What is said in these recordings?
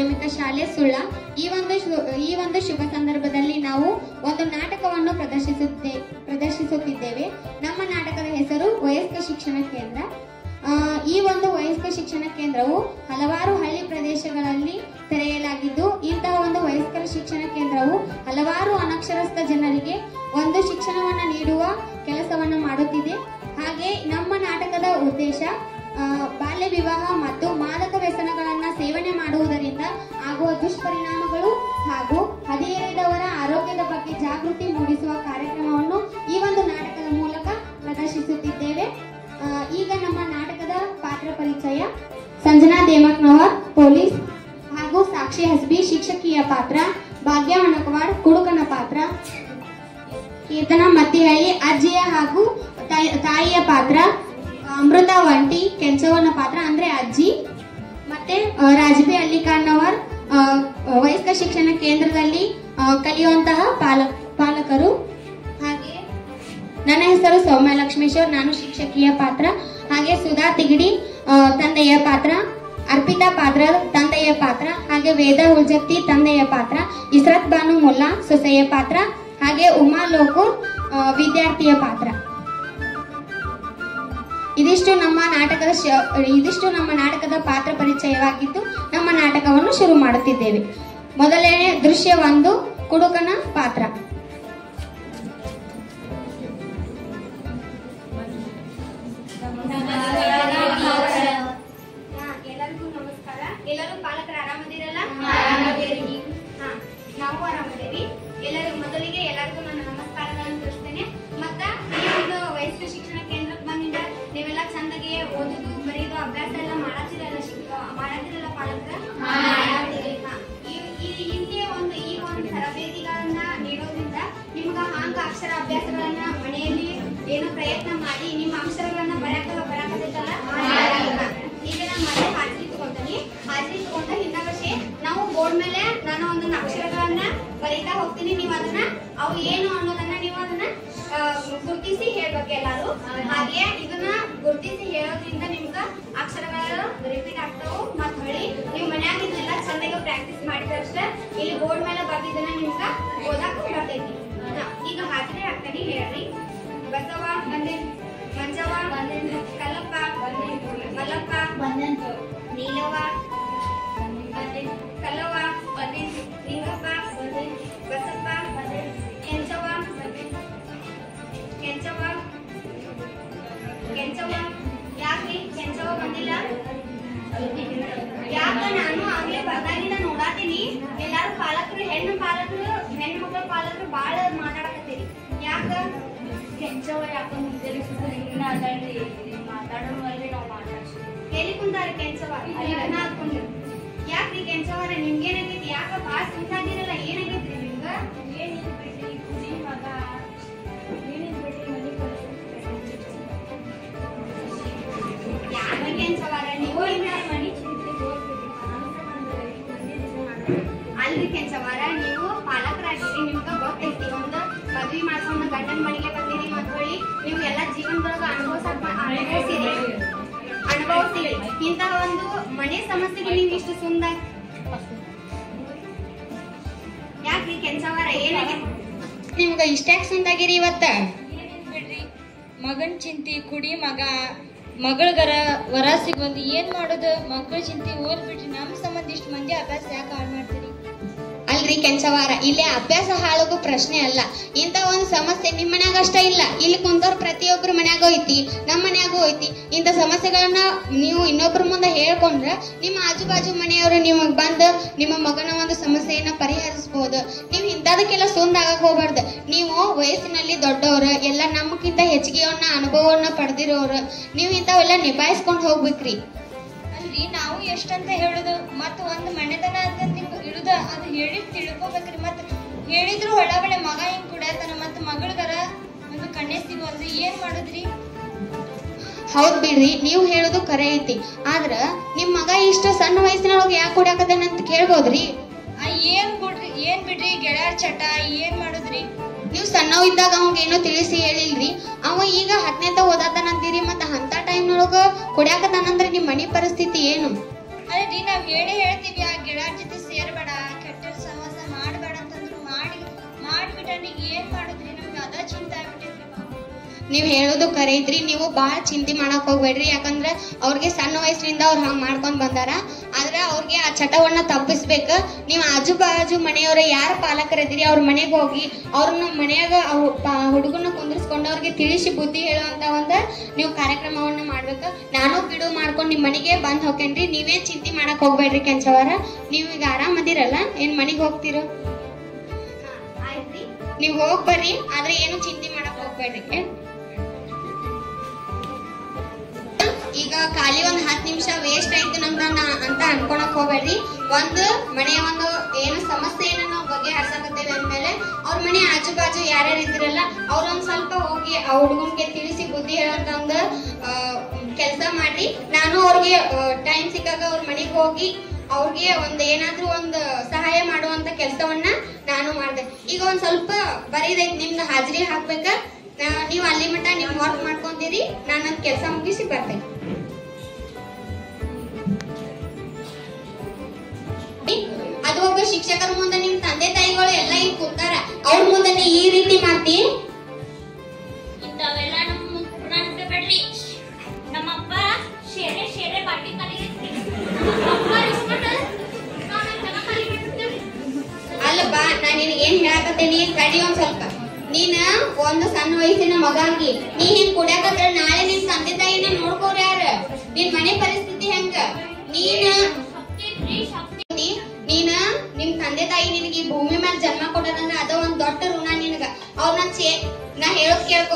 ಮಾಧ್ಯಮಿಕ ಶಾಲೆ ಸುಳ್ಳ ಈ ಒಂದು ಶು- ಈ ಒಂದು ಶುಭ ಸಂದರ್ಭದಲ್ಲಿ ನಾವು ಒಂದು ನಾಟಕವನ್ನು ಪ್ರದರ್ಶಿಸುತ್ತೇ ಪ್ರದರ್ಶಿಸುತ್ತಿದ್ದೇವೆ ನಮ್ಮ ನಾಟಕದ ಹೆಸರು ವಯಸ್ಕ ಶಿಕ್ಷಣ ಕೇಂದ್ರ ಆ, ಈ ಒಂದು ವಯಸ್ಕ ಶಿಕ್ಷಣ ಕೇಂದ್ರವು ಹಲವಾರು ಹಳ್ಳಿ ಪ್ರದೇಶಗಳಲ್ಲಿ ತೆರೆಯಲಾಗಿದ್ದು ಇಂತಹ ಒಂದು ವಯಸ್ಕರ ಶಿಕ್ಷಣ ಕೇಂದ್ರವು ಹಲವಾರು ಅನಕ್ಷರಸ್ಥ ಜನರಿಗೆ ಒಂದು ಶಿಕ್ಷಣವನ್ನು ನೀಡುವ ಕೆಲಸವನ್ನು ಮಾಡುತ್ತಿದೆ ಹಾಗೆ ನಮ್ಮ ನಾಟಕದ ಉದ್ದೇಶ ಆ, ಬಾಲ್ಯ ವಿವಾಹ ಮತ್ತು ಮಾದಕ ವ್ಯಸನಗಳನ್ನ ಸೇವನೆ ಮಾಡುವುದರಿಂದ ಆಗುವ ದುಷ್ಪರಿಣಾಮಗಳು ಹಾಗೂ ಹದಿಹರೆಯದವರ ಆರೋಗ್ಯದ ಬಗ್ಗೆ ಜಾಗೃತಿ ಮೂಡಿಸುವ ಕಾರ್ಯಕ್ರಮವನ್ನು ಈ ಒಂದು ನಾಟಕದ ಮೂಲಕ ಪ್ರದರ್ಶಿಸುತ್ತಿದ್ದೇವೆ ಆ, ಈಗ ನಮ್ಮ ನಾಟಕದ ಪಾತ್ರ ಪರಿಚಯ ಸಂಜನಾ ದೇಮಕ್ನವರ್ ಪೊಲೀಸ್ ಹಾಗೂ ಸಾಕ್ಷಿ ಹಸ್ಬಿ ಶಿಕ್ಷಕಿಯ ಪಾತ್ರ ಭಾಗ್ಯ ಮಣಕವಾಡ್ ಕುಡುಕನ ಪಾತ್ರ ಕೀರ್ತನ ಮತ್ತಿಹಳ್ಳಿ ಅಜ್ಜಿಯ ಹಾಗೂ ತಾಯಿ- ತಾಯಿಯ ಪಾತ್ರ ಅಮೃತ ಒಂಟಿ ಕೆಂಚವನ ಪಾತ್ರ ಅಂದ್ರೆ ಅಜ್ಜಿ ಮತ್ತೆ ಆ, ರಾಜ್ಬಿ ಅಲ್ಲಿಕಾರ್ನವರ್ ಆ, ವಯಸ್ಕ ಶಿಕ್ಷಣ ಕೇಂದ್ರದಲ್ಲಿ ಆ, ಕಲಿಯುವಂತಹ ಪಾಲ ಪಾಲಕರು ಹಾಗೆ ನನ್ನ ಹೆಸರು ಸೌಮ್ಯ ಲಕ್ಷ್ಮೇಶ್ವರ್ ನಾನು ಶಿಕ್ಷಕಿಯ ಪಾತ್ರ ಹಾಗೆ ಸುಧಾ ತಿಗಡಿ ಆ, ತಂದೆಯ ಪಾತ್ರ ಅರ್ಪಿತಾ ಪಾತ್ರ ತಂದೆಯ ಪಾತ್ರ ಹಾಗೆ ವೇದ ಹುಲ್ಜತ್ತಿ ತಂದೆಯ ಪಾತ್ರ ಇಸ್ರತ್ ಬಾನು ಮುಲ್ಲಾ ಸೊಸೆಯ ಪಾತ್ರ ಹಾಗೆ ಉಮಾ ಲೋಕೂರ್ ಆ, ವಿದ್ಯಾರ್ಥಿಯ ಪಾತ್ರ ಇದಿಷ್ಟು ನಮ್ಮ ನಾಟಕದ ಶ- ಇದಿಷ್ಟು ನಮ್ಮ ನಾಟಕದ ಪಾತ್ರ ಪರಿಚಯವಾಗಿದ್ದು ನಮ್ಮ ನಾಟಕವನ್ನು ಶುರು ಮಾಡುತ್ತಿದ್ದೇವೆ ಮೊದಲನೇ ದೃಶ್ಯ ಒಂದು ಕುಡುಕನ ಪಾತ್ರ ಹಾ, ಎಲ್ಲರಿಗೂ ನಮಸ್ಕಾರ ಎಲ್ಲರೂ ಪಾಲಕರು ಆರಾಮದಿರಲ್ಲ ಹಾ, ನಾವು ಆರಾಮದೇವಿ ಎಲ್ಲರೂ ಮೊದಲಿಗೆ ಎಲ್ಲರಿಗೂ ನನ್ನ ನಮಸ್ಕಾರಗಳನ್ನು ತಿಳಿಸ್ತೇನೆ ಮತ್ತ ಈ ಒಂದು ವಯಸ್ಕ ಶಿಕ್ಷಣ ಕೇಂದ್ರಕ್ಕೆ ಬಂದಿಂದ ನೀವೆಲ್ಲ ಚಂದಗೆ ಓದುದು ಬರೆಯುದು ಅಭ್ಯಾಸ ಎಲ್ಲ ಮಾಡತ್ತಿರಲ್ಲ ಶಿಕ್ಷಕ ಮಾಡತ್ತಿರಲ್ಲ ಪಾಲಕರ ಹಾ. ಈ- ಈ ಹಿಂದೆ ಒಂದು ಈ ಒಂದು ತರಬೇತಿಗಳನ್ನ ನೀಡೋದ್ರಿಂದ ನಿಮ್ಗ ಹಾಂಗ ಅಕ್ಷರ ಅಭ್ಯಾಸಗಳನ್ನ ಮನೆಯಲ್ಲಿ ಏನೋ ಪ್ರಯತ್ನ ಮಾಡಿ ನಿಮ್ಮ ಅಕ್ಷರಗಳನ್ನ ಬರಕ ಬರಕತ್ತೈತಲ್ಲ ಈಗ ನಾನು ಮತ್ತೆ ಹಾಜರಿ ತಗೊಂತೀನಿ ಹಾಜರಿ ತಗೊಂಡ ಹಿಂದ ವರ್ಷೆ ನಾವು ಬೋರ್ಡ್ ಮೇಲೆ ನಾನು ಒಂದೊಂದು ಅಕ್ಷರಗಳನ್ನ ಬರೀತಾ ಹೋಗ್ತೀನಿ ನೀವು ಅದನ್ನ ಅವು ಏನು ಅನ್ನೋದನ್ನ ನೀವು ಅದನ್ನ ಆ, ಗುರ್ತಿಸಿ ಹೇಳ್ಬೇಕು ಎಲ್ಲಾರು ಹಾಗೆ ಇದನ್ನ ಗುರ್ತಿಸಿ ಹೇಳೋದ್ರಿಂದ ನಿಮ್ಗ ಅಕ್ಷರಗಳು ರಿಪೀಟ್ ಆಗ್ತಾವು ಮತ್ ಹೊಳಿ ನೀವು ಮನ್ಯಾಗ ಇದನ್ನೆಲ್ಲ ಚಂದಾಗಿ ಪ್ರಾಕ್ಟೀಸ್ ಮಾಡಿದಷ್ಟೇ ಇಲ್ಲಿ ಬೋರ್ಡ್ ಮೇಲೆ ಬರ್ದಿದ್ದನ್ನ ನಿಮ್ಗ ಓದಾಕ ಬರ್ತೈತಿ ಹಾ, ಈಗ ಹಾಜರಿ ಹಾಕ್ತಾನೆ ಹೇಳ್ರಿ ಬಸವ ಬಂದೆ ಮಂಜವ್ವ ಬಂದೆ ಕಲ್ಲಪ್ಪ ಬಂದೆ ಮಲ್ಲಪ್ಪ ಬಂದೆ ನೀಲವ್ವ ಬಂದೆ ಕಲ್ಲವ್ವ ಬಂದೆ ನಿಂಗಪ್ಪ ಬಂದೆ ಬಸಪ್ಪ ಬಂದೆ ಕೆಂಚವ್ವ ಬಂದೆ ಕೆಂಚವ್ವ ಕೆಂಚವ್ವ ಯಾಕ್ರಿ ಕೆಂಚವ್ವ ಬಂದಿಲ್ಲ ಯಾಕ ನಾನು ಆಗ್ಲೇ ಬರ್ದಾಗಿಂದ ನೋಡಾತೀನಿ ಎಲ್ಲಾರು ಪಾಲಕರು ಹೆಣ್ಣು ಪಾಲಕರು ಹೆಣ್ಣು ಮಕ್ಕಳ ಪಾಲಕರು ಬಾಳ ಮಾತಾಡಕತ್ತೀರಿ ಯಾಕ ಕೆಂಚವ ಯಾಕೋ ಮುಂಜಾನೆ ಸುಮ್ಮನೆ ಅದಾಡ್ರಿ ಮಾತಾಡೋವಲ್ರಿ ನಾವು ಮಾತಾಡ್ಸಿ ಎಲ್ಲಿ ಕುಂತಾರ ಕೆಂಚವ ಅಲ್ಲಿ ಅನ್ನ ಹಾಕೊಂಡು ಯಾಕ್ರಿ ಕೆಂಚವರ ನಿಮ್ಗೇನಾಗೈತಿ ಯಾಕ ಬಾಳ ಸುತ್ತಾಗಿರಲ್ಲ ಏನಾಗೈತ್ರಿ ನಿಮ್ಗ ಏನಿಲ್ಲ ಬಿಡ್ರಿ ಕುಡಿ ಮಗ ಏನಿಲ್ಲ ಬಿಡ್ರಿ ಮನೆ ಯಾಕ ಕೆಂಚವರ ನೀವು ಇನ್ನ ಮನೆ ಚಿಂತೆ ಹೋಗ್ಬಿಡ್ರಿ ಅಲ್ರಿ ಕೆಂಚವರ ನೀವು ಪಾಲಕರಾಗಿರಿ ನಿಮ್ಗ ಗೊತ್ತೈತಿ ಒಂದ್ ಮದ್ವಿ ಮಾಡ್ಕೊಂಡ್ ಗಂಡನ ಮನೆಗೆ ಬಂದಿರಿ ಮತ್ಕೊಳ್ಳಿ ನೀವು ಎಲ್ಲಾ ಜೀವನದೊಳಗ ಅನುಭವಿಸಕ್ ಅನುಭವಿಸಿರಿ ಅನುಭವಿಸಿರಿ ಇಂತಹ ಒಂದು ಮನೆ ಸಮಸ್ಯೆಗೆ ನೀವು ಇಷ್ಟು ಸುಂದರ ಯಾಕ್ರಿ ಕೆಂಚವರ ಏನಾಗೈತಿ ನಿಮ್ಗ ಇಷ್ಟ್ಯಾಕ್ ಸುಂದಾಗಿರಿ ಇವತ್ತ ಏನಿಲ್ಲ ಬಿಡ್ರಿ ಮಗನ್ ಚಿಂತಿ ಕುಡಿ ಮಗ ಮಗಳಗರ ವರ ಸಿಗ್ವಲ್ದು ಏನ್ ಮಾಡೋದು ಮಕ್ಕಳ ಚಿಂತೆ ಓದ್ ಬಿಡ್ರಿ ನಮ್ ಸಂಬಂಧ ಇಷ್ಟು ಮಂದಿ ಅಭ್ಯಾಸ ಯಾಕೆ ಹಾಳು ಮಾಡ್ತೀರಿ ಅಲ್ರಿ ಕೆಂಚವಾರ ಇಲ್ಲಿ ಅಭ್ಯಾಸ ಹಾಳೋಗು ಪ್ರಶ್ನೆ ಅಲ್ಲ ಇಂತ ಒಂದು ಸಮಸ್ಯೆ ನಿಮ್ ಮನ್ಯಾಗ ಅಷ್ಟ ಇಲ್ಲ ಇಲ್ಲಿ ಕುಂತವ್ರ ಪ್ರತಿಯೊಬ್ಬರ ಮನ್ಯಾಗ ಐತಿ ನಮ್ಮ ಮನ್ಯಾಗೂ ಐತಿ ಇಂತ ಸಮಸ್ಯೆಗಳನ್ನ ನೀವು ಇನ್ನೊಬ್ರ ಮುಂದೆ ಹೇಳ್ಕೊಂಡ್ರ ನಿಮ್ಮ ಆಜು ಬಾಜು ಮನೆಯವರು ನಿಮಗ್ ಬಂದ್ ನಿಮ್ಮ ಮಗನ ಒಂದು ಸಮಸ್ಯೆಯನ್ನ ಪರಿಹರಿಸಬಹುದು ನೀವು ಇಂಥದಕ್ಕೆಲ್ಲ ಸುಂದಾಗಕ್ ಹೋಗ್ಬಾರ್ದು ನೀವು ವಯಸ್ಸಿನಲ್ಲಿ ದೊಡ್ಡವ್ರ ಎಲ್ಲ ನಮ್ಗಿಂತ ಹೆಚ್ಚಿಗೆಯನ್ನ ಅನುಭವವನ್ನ ಪಡೆದಿರೋರು ನೀವು ಇಂಥವೆಲ್ಲ ನಿಭಾಯಿಸ್ಕೊಂಡ್ ಹೋಗ್ಬೇಕ್ರಿ ಅಲ್ರಿ ನಾವು ಎಷ್ಟಂತ ಹೇಳುದು ಮತ್ ಒಂದ್ ಮನೆತನ ಅಂತ ನಿಮ್ಗೆ ಇಳುದ ಅದು ಹೇಳಿ ತಿಳ್ಕೊಬೇಕ್ರಿ ಮತ್ ಹೇಳಿದ್ರು ಹೊಳಬಳೆ ಮಗ ಹಿಂಗ್ ಕುಡಿಯತಾನ ಮತ್ ಮಗಳಗರ ಒಂದು ಕಣ್ಣೆ ಸಿಗೋಲ್ದು ಏನ್ ಮಾಡುದ್ರಿ ಹೌದ್ ಬಿಡ್ರಿ ನೀವು ಹೇಳೋದು ಕರೆ ಐತಿ ಆದ್ರ ನಿಮ್ ಮಗ ಇಷ್ಟ ಸಣ್ಣ ವಯಸ್ಸಿನೊಳಗೆ ಯಾಕೆ ಕುಡಿಯಾಕತ್ತೇನ ಅಂತ ಕೇಳ್ಬೋದ್ರಿ ಆ ಏನ್ ಬಿಡ್ರಿ ಏನ್ ಬಿಡ್ರಿ ಗೆಳೆಯರ್ ಚಟ ಏನ್ ಮಾಡುದ್ರಿ ನೀವು ಸಣ್ಣವ್ ಇದ್ದಾಗ ಅವಂಗ ಏನೋ ತಿಳಿಸಿ ಹೇಳಿಲ್ರಿ ಅವ ಈಗ ಹತ್ತನೇತ ಓದಾತಾನಂತೀರಿ ಮತ್ತ ಅಂತ ಟೈಮ್ನೊಳಗ ಕುಡಿಯಾಕತಾನಂದ್ರ ನಿಮ್ ಮನಿ ಪರಿಸ್ಥಿತಿ ಏನು ಅದೇ ನಾವ್ ಹೇಳಿ ಹೇಳ್ತೀವಿ ಆ ಗೆಳರ್ ಜೊತೆ ಸೇರ್ಬೇಡ ಕೆಟ್ಟ ಸಹವಾಸ ಮಾಡ್ಬೇಡ ಅಂತಂದ್ರು ಮಾಡಿ ಮಾಡ್ಬಿಟ್ರೆ ಏನ್ ಮಾಡುದ್ರಿ ನಮ್ಗೆ ಅದ ಚಿಂತೆ ಆಗ್ಬಿಟ್ಟೈತ್ರಿ ನೀವ್ ಹೇಳೋದು ಕರೆ ಐತ್ರಿ ನೀವು ಬಾಳ ಚಿಂತೆ ಮಾಡಕ್ ಹೋಗ್ಬೇಡ್ರಿ ಯಾಕಂದ್ರ ಅವ್ರಿಗೆ ಸಣ್ಣ ವಯಸ್ಸಿನಿಂದ ಅವ್ರು ಹಂಗ್ ಮಾಡ್ಕೊಂಡ್ ಬಂದಾರ ಆದ್ರ ಅವ್ರಿಗೆ ಆ ಚಟವನ್ನ ತಪ್ಪಿಸ್ಬೇಕ ನೀವು ಆಜು ಬಾಜು ಮನೆಯವ್ರ ಯಾರ ಪಾಲಕರಿದ್ದೀರಿ ಅವ್ರ ಮನೆಗೆ ಹೋಗಿ ಅವ್ರನ್ನ ಮನ್ಯಾಗ ಹುಡುಗನ ಕುಂದಿರ್ಸ್ಕೊಂಡು ಅವ್ರಿಗೆ ತಿಳಿಸಿ ಬುದ್ಧಿ ಹೇಳುವಂತ ಒಂದ ನೀವು ಕಾರ್ಯಕ್ರಮವನ್ನ ಮಾಡ್ಬೇಕು ನಾನು ಬಿಡು ಮಾಡ್ಕೊಂಡು ನಿಮ್ ಮನೆಗೆ ಬಂದ್ ಹೋಗ್ತೇನ್ರಿ ನೀವೇನ್ ಚಿಂತೆ ಮಾಡಕ್ ಹೋಗ್ಬೇಡ್ರಿ ಕೆಂಚವರ ನೀವ್ ಈಗ ಆರಾಮದಿರಲ್ಲ ಏನ್ ಮನೆಗೆ ಹೋಗ್ತಿರೋ ನೀವ್ ಹೋಗ್ ಬರ್ರಿ ಆದ್ರೆ ಏನು ಚಿಂತೆ ಮಾಡಕ್ ಹೋಗ್ಬೇಡ್ರಿ ಏ? ಈಗ ಖಾಲಿ ಒಂದ್ ಹತ್ತು ನಿಮಿಷ ವೇಸ್ಟ್ ಆಯ್ತು ನಮ್ದ ನಾ- ಅಂತ ಅನ್ಕೊಳಕ್ ಹೋಗ್ಬೇಡ್ರಿ ಒಂದು ಮನೆಯ ಒಂದು ಏನು ಸಮಸ್ಯೆ ಏನೋ ನಾವು ಬಗೆಹರ್ಸಕತ್ತೇವೆ ಅಂದ್ಮೇಲೆ ಅವ್ರ ಮನೆ ಆಜು ಬಾಜು ಯಾರ್ಯಾರು ಇದ್ರಲ್ಲ ಅವ್ರೊಂದ್ ಸ್ವಲ್ಪ ಹೋಗಿ ಆ ಹುಡುಗನ್ಗೆ ತಿಳಿಸಿ ಬುದ್ಧಿ ಹೇಳೋಂತ ಒಂದು ಕೆಲಸ ಮಾಡ್ರಿ ನಾನು ಅವ್ರಿಗೆ ಟೈಮ್ ಸಿಕ್ಕಾಗ ಅವ್ರ ಮನೆಗೆ ಹೋಗಿ ಅವ್ರಿಗೆ ಒಂದ್ ಏನಾದ್ರೂ ಒಂದ್ ಸಹಾಯ ಮಾಡುವಂತ ಕೆಲಸವನ್ನ ನಾನು ಮಾಡ್ದೆ ಈಗ ಒಂದ್ ಸ್ವಲ್ಪ ಬರೀದೈತಿ ನಿಮ್ದು ಹಾಜರಿ ಹಾಕ್ಬೇಕ ನಾ- ನೀವ್ ಅಲ್ಲಿ ಮಟ್ಟ ನಿಮ್ ವರ್ಕ್ ಮಾಡ್ಕೊಂತೀರಿ ನಾನು ನನ್ ಕೆಲಸ ಮುಗಿಸಿ ಬರ್ತೇನೆ ಅದು ಒಬ್ಬ ಶಿಕ್ಷಕರ ಮುಂದೆ ನಿಮ್ ತಂದೆ ತಾಯಿಗಳು ಎಲ್ಲ ಈಗ ಕೂತಾರ ಅವ್ರ ಮುಂದೆ ನೀ ಈ ರೀತಿ ಮಾಡ್ತಿ ಇಂಥವೆಲ್ಲ ನಮ್ಮ ಪುರಾಣ ಬಿಡ್ರಿ ನಮ್ಮಪ್ಪ ಶೇರೆ ಶೇರೆ ಬಾಟಿ ಕಲಿಗೆ ಅಲ್ಲ ಬಾ ನಾನ್ ನಿನಗೆ ಏನ್ ಹೇಳಕತ್ತೇನಿ ತಡಿ ಒಂದ್ ಸ್ವಲ್ಪ ನೀನ ಒಂದು ಸಣ್ಣ ವಯಸ್ಸಿನ ಮಗಾಗಿ ನೀ ಹಿಂಗ್ ಕುಡ್ಯಾಕತ್ರ ನಾಳೆ ನಿನ್ ತಂದೆ ತಾಯಿನ ನೋಡ್ಕೋರ್ ಯಾರ ನಿನ್ ಮನೆ ಪರಿಸ್ಥಿತಿ ಹೆಂಗ ನೀನ ಶಕ್ತಿ, ನೀನ ನಿಮ್ ತಂದೆ ತಾಯಿ ನಿನಗೆ ಈ ಭೂಮಿ ಮೇಲೆ ಜನ್ಮ ಕೊಟ್ಟದಂದ್ರ ಅದ ಒಂದ್ ದೊಡ್ಡ ಋಣ ನಿನಗ ಅವ್ರನ್ನ ಚೇ ನಾ ಹೇಳೋದ್ ಕೇಳ್ಕೊ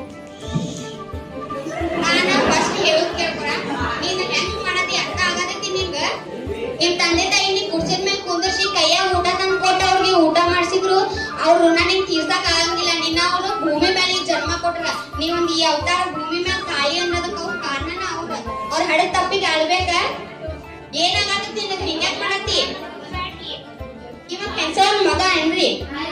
ನಾನ ಫಸ್ಟ್ ಹೇಳೋದ್ ಕೇಳ್ಕೊಳ ನೀನ್ ಹೆಂಗ್ ಮಾಡದಿ ಅರ್ಥ ಆಗದೈತಿ ನಿನ್ಗ ನಿಮ್ ತಂದೆ ತಾಯಿ ನೀ ಕುರ್ಚಿದ ಮೇಲೆ ಕುಂದರ್ಸಿ ಕೈಯಾಗ ಊಟ ತಂದ್ ಕೊಟ್ಟು ಅವ್ರಿಗೆ ಊಟ ಮಾಡ್ಸಿದ್ರು ಅವ್ರ ಋಣ ನಿಂಗ್ ತೀರ್ಸಕ್ ಆಗಂಗಿಲ್ಲ ನಿನ್ನ ಅವ್ರು ಭೂಮಿ ಮೇಲೆ ಈ ಜನ್ಮ ಕೊಟ್ರ ನೀವೊಂದ್ ಈ ಅವತಾರ ಭೂಮಿ ಮೇಲೆ ತಾಯಿ ಅನ್ನೋದಕ್ಕ ಅವ್ರ ಕಾರಣನ ಅವ್ರ ಅವ್ರ ಹಡದ ತಪ್ಪಿಗೆ ಅಳ್ಬೇಕ ಏನಾಗತ್ತೈತಿ ನಿನಗ ಹಿಂಗ್ಯಾಕ್ ಮಾಡತ್ತಿ ಇವ ಕೆಂಚವನ್ ಮಗ ಏನ್ರಿ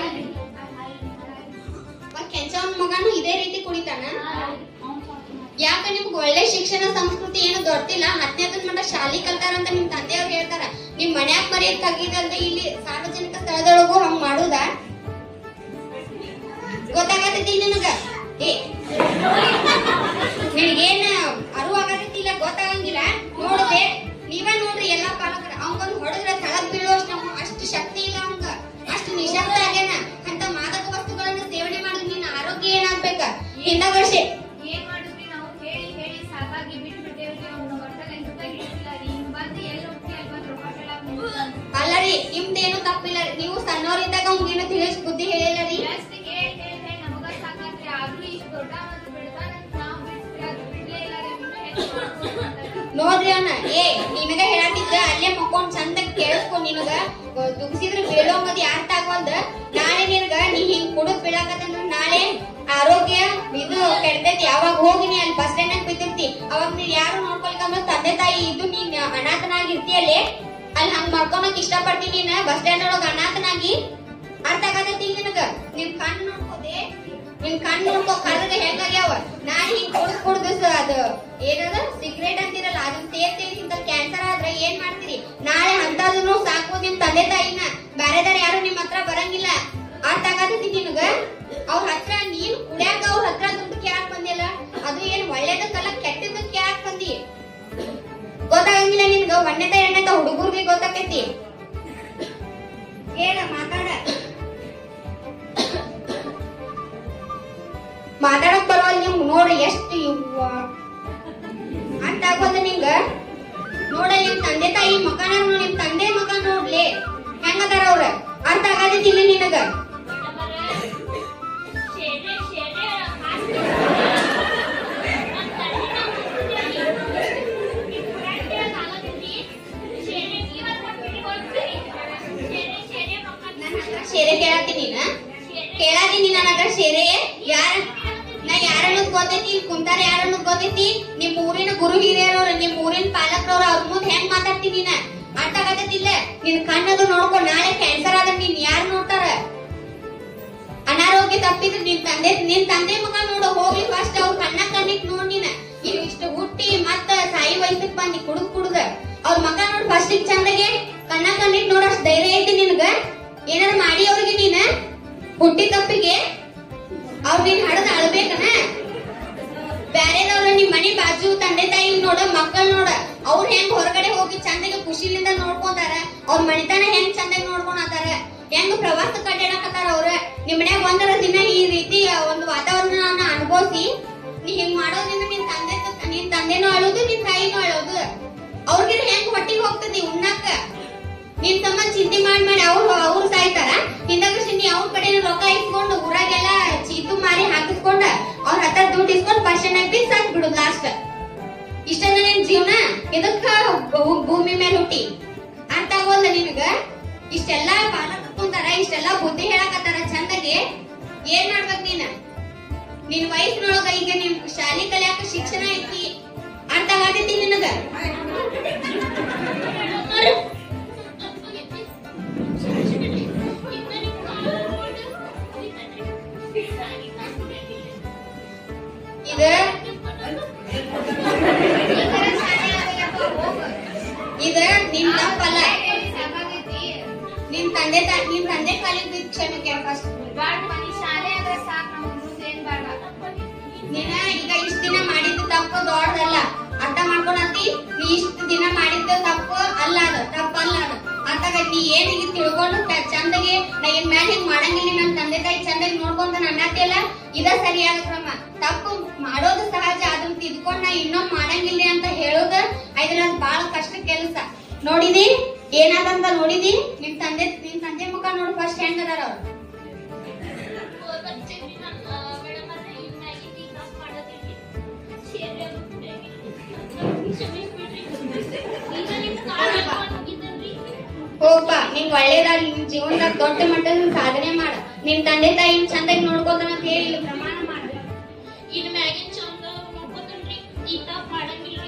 ಒಂದ್ ಕೆಂಚವನ್ ಮಗನು ಇದೇ ರೀತಿ ಕುಡಿತಾನ ಯಾಕ ನಿಮ್ಗೆ ಒಳ್ಳೆ ಶಿಕ್ಷಣ ಸಂಸ್ಕೃತಿ ಏನು ದೊಡ್ತಿಲ್ಲ ಹತ್ತನೇ ಮಟ್ಟ ಶಾಲಿ ಕಲ್ತಾರಂತ ನಿಮ್ ತಂದೆಯವ್ರು ಹೇಳ್ತಾರ ನಿಮ್ ಮನ್ಯಾಗ ಮರ್ಯಾದ ತಗ್ಗಿದಂತ ಇಲ್ಲಿ ಸಾರ್ವಜನಿಕ ಸ್ಥಳದೊಳಗೂ ಹಂಗ್ ಮಾಡುದ ಗೊತ್ತಾಗತೈತಿ ನಿನಗ ಏ ನಿನಗೇನ ಅರಿವು ಆಗತೈತಿಲ್ಲ ಗೊತ್ತಾಗಂಗಿಲ್ಲ ನೋಡ್ದೆ ನೀವ ನೋಡ್ರಿ ಎಲ್ಲಾ ಪಾಲಕರ ಅವಂಗೊಂದು ಹೊಡೆದ್ರ ತಳಗ್ ಬೀಳುವಷ್ಟು ನಮ್ಗ್ ಅಷ್ಟು ಶಕ್ತಿ ಇಲ್ಲ ಅವಂಗ ಅಷ್ಟು ನಿಶಕ್ತ ಆಗ್ಯಾನ ಅಂತ ಮಾದಕ ವಸ್ತುಗಳನ್ನ ಸೇವನೆ ಮಾಡಿದ್ರೆ ನಿನ್ನ ಆರೋಗ್ಯ ಏನಾಗ್ಬೇಕ ಹಿಂದ ವರ್ಷ ಏನ್ ಮಾಡಿದ್ರಿ ನಾವು ಹೇಳಿ ಹೇಳಿ ಸಾಕಾಗಿ ಬಿಟ್ಟು ಬಿಟ್ಟೇವ್ರಿ ಅವ್ನು ಒಟ್ಟಲ್ಲಿ ಎಂತ ಹಿಡಿಸಿಲ್ಲ ರೀ ಹಿಂಗ್ ಬಂದು ಎಲ್ಲಿ ಹೋಗ್ತಿ ಅಲ್ಲಿ ಬಂದು ರೊಕ್ಕ ಕೇಳಾಕ್ ನಿಂತ್ಕೊಂಡ್. ಅಲ್ಲರಿ ನಿಮ್ದೇನು ತಪ್ಪಿಲ್ಲ ರೀ. ನೀವು ಸಣ್ಣವರಿದ್ದಾಗ ಅವ್ನಿಗೇನು ತಿಳಿಸ್ ಬುದ್ಧಿ ಹೇಳಿಲ್ಲ ರೀ ಜಾಸ್ತಿ ಹೇಳಿ ಹೇಳಿ ಹೇಳಿ ನಮಗ ಸಾಕಾತ್ರಿ ಆದ್ರೂ ಇಷ್ಟು ದೊಡ್ಡ ಒಂದು ಬಿಡ್ತಾನಂತ ನಾವ್ ಬಿಡ್ತೀವಿ ಅದು ಬಿಡ್ಲೇ ಇಲ್ಲ ರೀ ಇನ್ನೂ ಹೆಚ್ಚು ಮಾಡ್ಕೊಂಡು ಮಾತಾಡ್ತಾರೆ. ನೋಡ್ರಿ ಅವನ ಏ ನಿನಗ ಹೇಳತ್ತಿದ್ದ ಅಲ್ಲೇ ಮಕ್ಕೊಂಡ್ ಚಂದ ಕೇಳಿಸ್ಕೊ ನಿನಗ ದುಗ್ಸಿದ್ರ ಬೀಳೋಂಗದ್ ಅರ್ಥ ಆಗವಲ್ದ ನಾಳೆ ನಿನಗ ನೀ ಹಿಂಗ್ ಕುಡದ್ ಬೀಳಾಕತ್ತಂದ್ರ ನಾಳೆ ಆರೋಗ್ಯ ಇದು ಕೆಡ್ತೈತಿ ಅವಾಗ ಹೋಗಿ ನೀ ಅಲ್ಲಿ ಬಸ್ ಸ್ಟ್ಯಾಂಡ್ ಬಿದ್ದಿರ್ತಿ ಅವಾಗ ನೀ ಯಾರು ನೋಡ್ಕೊಳ್ಕಂದ್ರ ತಂದೆ ತಾಯಿ ಇದು ನೀನ್ ಅನಾಥನಾಗಿರ್ತಿಯಲ್ಲೇ ಅಲ್ಲಿ ಹಂಗ್ ಮಾಡ್ಕೊಳಕ್ ಇಷ್ಟಪಡ್ತೀನಿ ನೀನ್ ಬಸ್ ಸ್ಟ್ಯಾಂಡ್ ಒಳಗ ಅನಾಥನಾಗಿ ಅರ್ಥ ಆಗತೈತಿ ನಿನಗ ನಿನ್ ಕಣ್ ನೋಡ್ಕೋದೆ ನಿನ್ ಕಣ್ ನೋಡ್ಕೋ ಕರ್ಗ ಹೆಂಗಾಗ್ಯಾವ ನಾಳೆ ಹಿಂಗ್ ಕುಡ್ದ್ ಕುಡ್ದು ಸ- ಅದು ಏನದ ಸಿಗರೇಟ್ ಅಂತಿರಲ್ಲ ಅದನ್ನ ಸೇರ್ ಸೇರಿಸಿಂತ ಕ್ಯಾನ್ಸರ್ ಆದ್ರೆ ಏನ್ ಮಾಡ್ತೀರಿ ನಾಳೆ ಅಂತದನ್ನು ಸಾಕು ನಿಮ್ ತಂದೆ ತಾಯಿನ ಬ್ಯಾರೆದಾರ ಯಾರು ನಿಮ್ ಹತ್ರ ಬರಂಗಿಲ್ಲ ಅರ್ಥ ಆಗತೈತಿ ನಿನಗ ಅವ್ರ ಹತ್ರ ನೀನ್ ಕುಡ್ಯಾಕ ಅವ್ರ ಹತ್ರ ದುಡ್ಡು ಕೇಳಾಕ್ ಬಂದಿಲ್ಲ ಅದು ಏನ್ ಒಳ್ಳೇದಕ್ಕಲ್ಲ ಕೆಟ್ಟದಕ್ಕೆ ಕೇಳಾಕ್ ಬಂದಿ ಗೊತ್ತಾಗಂಗಿಲ್ಲ ನಿನ್ಗ ಒಣ್ಣೆದ ಎಣ್ಣೆದ ಹುಡುಗರ್ಗೆ ಗೊತ್ತಾಕೈತಿ ಹೇಳ ಮಾತಾಡ ಮಾತಾಡಕ್ ಬರೋಲ್ ನಿಮ್ ನೋಡ್ರಿ ಎಷ್ಟು ಇವ್ವ ಅರ್ಥ ಆಗೋದ ನಿಂಗ ನೋಡ ನಿಮ್ ತಂದೆ ತಾಯಿ ಮಕನ ನೋಡ್ ನಿಮ್ ತಂದೆ ಮಕ ನೋಡ್ಲಿ ಹೆಂಗದಾರ ಅವ್ರ ಅರ್ಥ ಆಗದಿಲ್ಲ ನಿನಗ ಶೇರೆ ಶೇರೆ ಹಾಸ್ತಿ. ನನ್ ತಂದೆನ ಮುಗ್ಸ್ತೀನಿ. ಈ ಪುರಾಣ ಕೇಳಕ್ ಆಗತೈತಿ. ಶೇರೆ ನೀವೇ ಕೊಟ್ಬಿಟ್ಟು ಹೋಗ್ತೀರಿ. ಶೇರೆ ಶೇರೆ ಮಕ್ಕಳನ್ನ ನನ್ನ ಹತ್ರ ಶೇರೆ ಕೇಳತ್ತೀನಿ ನೀನ ಶೇರೆ ಕೇಳಾತೀನಿ ನನ್ನ ಹತ್ರ ಶೇರೆ ಯಾರ ನಾ ಯಾರನ್ನೋದ್ ಗೊತ್ತೈತಿ ಇಲ್ಲಿ ಕುಂತಾರ ಯಾರನ್ನೋದ್ ಗೊತ್ತೈತಿ ನಿಮ್ ಊರಿನ ಗುರು ಹಿರಿಯರವ್ರ ನಿಮ್ ಊರಿನ ಪಾಲಕರವ್ರ ಅವ್ರ ಮುಂದ್ ಹೆಂಗ್ ಮಾತಾಡ್ತೀನಿ ನೀನ ಅರ್ಥ ಆಗತ್ತಿಲ್ಲ ನಿನ್ ಕಣ್ಣದು ನೋಡ್ಕೊ ನಾಳೆ ಕ್ಯಾನ್ಸರ್ ಆದ್ರೆ ನೀನ್ ಯಾರು ನೋಡ್ತಾರ ಅನಾರೋಗ್ಯ ತಪ್ಪಿದ್ರೆ ನಿನ್ ತಂದೆ ನಿನ್ ತಂದೆ ಮಗ ನೋಡು ಹೋಗ್ಲಿ ಫಸ್ಟ್ ಅವ್ರ ಕಣ್ಣ ಕಣ್ಣಿಟ್ ನೋಡ್ ನೀನ ನೀನ್ ಇಷ್ಟು ಹುಟ್ಟಿ ಮತ್ತ ಸಾಯಿ ವಯಸ್ಸಕ್ ಬಂದಿ ಕುಡುದ್ ಕುಡುದ ಅವ್ರ ಮಗ ನೋಡ್ ಫಸ್ಟ್ ಚಂದಗೆ ಕಣ್ಣ ಕಣ್ಣಿಟ್ ನೋಡೋಷ್ಟು ಧೈರ್ಯ ಐತಿ ನಿನಗ ಏನಾರ ಮಾಡಿ ಅವ್ರಿಗೆ ನೀನ ಹುಟ್ಟಿ ತಪ್ಪಿಗೆ ಅವ್ರ ನೀನ್ ಹಡದ್ ಅಳ್ಬೇಕನ ಬ್ಯಾರೆದವ್ರ ನಿಮ್ ಮನಿ ಬಾಜು ತಂದೆ ತಾಯಿ ನೋಡ ಮಕ್ಕಳು ನೋಡ ಅವ್ರ ಹೆಂಗ್ ಹೊರಗಡೆ ಹೋಗಿ ಚಂದಗೆ ಖುಷಿಲಿಂದ ನೋಡ್ಕೊಂತಾರ ಅವ್ರ ಮನಿತನ ಹೆಂಗ್ ಚಂದಾಗಿ ನೋಡ್ಕೊಳತಾರ ಹೆಂಗ್ ಪ್ರವಾಸ ಕಟ್ಟಾಡಕತ್ತಾರ ಅವ್ರ ನಿಮ್ ಮನ್ಯಾಗ ಒಂದರ ದಿನ ಈ ರೀತಿ ಒಂದು ವಾತಾವರಣ ಅನುಭವಿಸಿ ನೀ ಹಿಂಗ್ ಮಾಡೋದ್ರಿಂದ ನಿನ್ ತಂದೆ ನಿನ್ ತಂದೆನೂ ಅಳೋದು ನಿನ್ ತಾಯಿನೂ ಅಳೋದು ಅವ್ರಿಗೆ ಹೆಂಗ್ ಹೊಟ್ಟಿಗೆ ಹೋಗ್ತದಿ ಉಣ್ಣಾಕ ನಿನ್ ಸಂಬಂಧ ಚಿಂತೆ ಮಾಡಿ ಮಾಡಿ ಅವ್ರು ಅವ್ರು ಸಾಯ್ತಾರ ಹಿಂದಾಗ ನೀ ಅವ್ರ ಕಡೆ ರೊಕ್ಕ ಇಸ್ಕೊಂಡು ಊರಾಗೆಲ್ಲ ಚೀತು ಮಾರಿ ಹಾಕಿಸ್ಕೊಂಡ ಅವ್ರ ಹತ್ರ ದುಡ್ಡು ಇಸ್ಕೊಂಡು ಬಸ್ ಸ್ಟ್ಯಾಂಡ್ ಬಿದ್ದು ಸಾಕ್ ಬಿಡುದು ಲಾಸ್ಟ್ ಇಷ್ಟನ್ನ ನಿನ್ ಜೀವನ ಇದಕ್ಕ ಭೂ- ಭೂಮಿ ಮೇಲೆ ಹುಟ್ಟಿ ಅರ್ಥ ಆಗೋಲ್ಲ ನಿನಗ ಇಷ್ಟೆಲ್ಲ ಪಾಠ ಕತ್ಕೊಂತಾರ ಇಷ್ಟೆಲ್ಲ ಬುದ್ಧಿ ಹೇಳಕತ್ತಾರ ಚಂದಗೆ ಏನ್ ಮಾಡ್ಬೇಕ್ ನೀನ ನಿನ್ ವಯಸ್ಸಿನೊಳಗ ಈಗ ನಿನ್ ಶಾಲಿ ಕಲಿಯಾಕ ಶಿಕ್ಷಣ ಐತಿ ಅರ್ಥ ಆಗತೈತಿ ನಿನಗ ಇದ ಇದ ನಿನ್ ತಪ್ಪಲ್ಲ ಹೇಳಿ ಸಾಕಾಗೈತಿ ನಿನ್ ತಂದೆ ತಾ- ನಿನ್ ತಂದೆ ಕಾಲಿಗೆ ಬಿದ್ದ ಕ್ಷಣಕ್ಕೆ ಫಸ್ಟ್ ಬಾಳ್ ಮನಿ ಶಾಲೆ ಆದ್ರೆ ಸಾಕ್ ನಮ್ಗ್ ಮುಂದೆ ಏನ್ ಬೇಡ ನೀನ ಈಗ ಇಷ್ಟ ದಿನ ಮಾಡಿದ್ದು ತಪ್ಪು ದೊಡ್ಡದಲ್ಲ ಅರ್ಥ ಮಾಡ್ಕೊಳತಿ ನೀ ಇಷ್ಟ ದಿನ ಮಾಡಿದ್ದು ತಪ್ಪು ಅಲ್ಲ ಅದು ತಪ್ಪಲ್ಲ ಅದು ಅರ್ಥಾಗ ನೀ ಏನ್ ಈಗ ತಿಳ್ಕೊಂಡು ತ- ಚಂದಗೆ ನಾ ಇನ್ ಮ್ಯಾಲ ಹಿಂಗ್ ಮಾಡಂಗಿಲ್ಲ ನಮ್ ತಂದೆ ತಾಯಿ ಚಂದಾಗಿ ನೋಡ್ಕೊಂತ ಅನ್ನತ್ತಿಯಲ್ಲ ಇದ ಸರಿಯಾದ ಕ್ರಮ ತಪ್ಪು ಮಾಡೋದು ಸಹಜ ಅದನ್ನ ತಿದ್ಕೊಂಡ್ ನಾ ಇನ್ನೊಂದ್ ಮಾಡಂಗಿಲ್ಲ ಅಂತ ಹೇಳೋದ ಇದ್ರಲ್ಲಿ ಅದು ಬಾಳ ಕಷ್ಟ ಕೆಲಸ ನೋಡಿದಿ ಏನಾದಂತ ನೋಡಿದಿ ನಿಮ್ ತಂದೆ ನಿಮ್ ತಂದೆ ಮುಖ ನೋಡ್ ಫಸ್ಟ್ ಹೆಂಗ್ ಅದಾರ ಅವ್ರು ಹೋಗ್ಪ ನಿಂಗ್ ಒಳ್ಳೇದಾಗ ನಿನ್ ಜೀವನದಾಗ ದೊಡ್ಡ ಮಟ್ಟದ ಸಾಧನೆ ಮಾಡ ನಿಮ್ ತಂದೆ ತಾಯಿ ಚಂದಾಗಿ ನೋಡ್ಕೋತಾನ ಅಂತ ಹೇಳಿ ಇಲ್ಲಿ ಪ್ರಮಾಣ ಮಾಡ ಇನ್ ಮ್ಯಾಗಿನ್ ಚಂದ ನೋಡ್ಕೊತನ್ರಿ ಈ ತಪ್ಪ ಮಾಡಂಗಿಲ್ರಿ